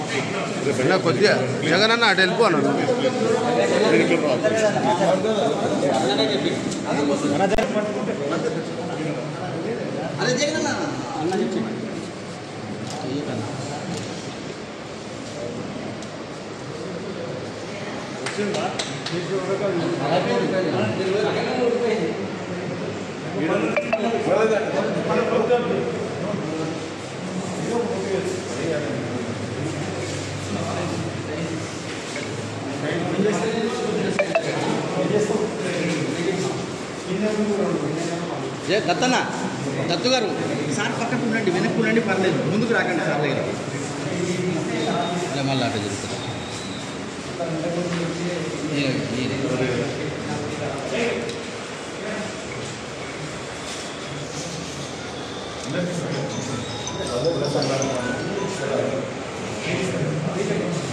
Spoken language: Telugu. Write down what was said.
నా కొద్దిగా జగన్ అన్న అటు వెళ్ళిపో అన్నాడు అరే జగన్ అన్న ఏ దత్తన్న దత్తు గారు సార్ పక్కకు ఉండండి వెనక్కి ఉండండి పర్లేదు ముందుకు రాకండి సార్ దగ్గరికి ఇలా మళ్ళీ అట్లా జరుగుతుంది మీరే మీరే Thank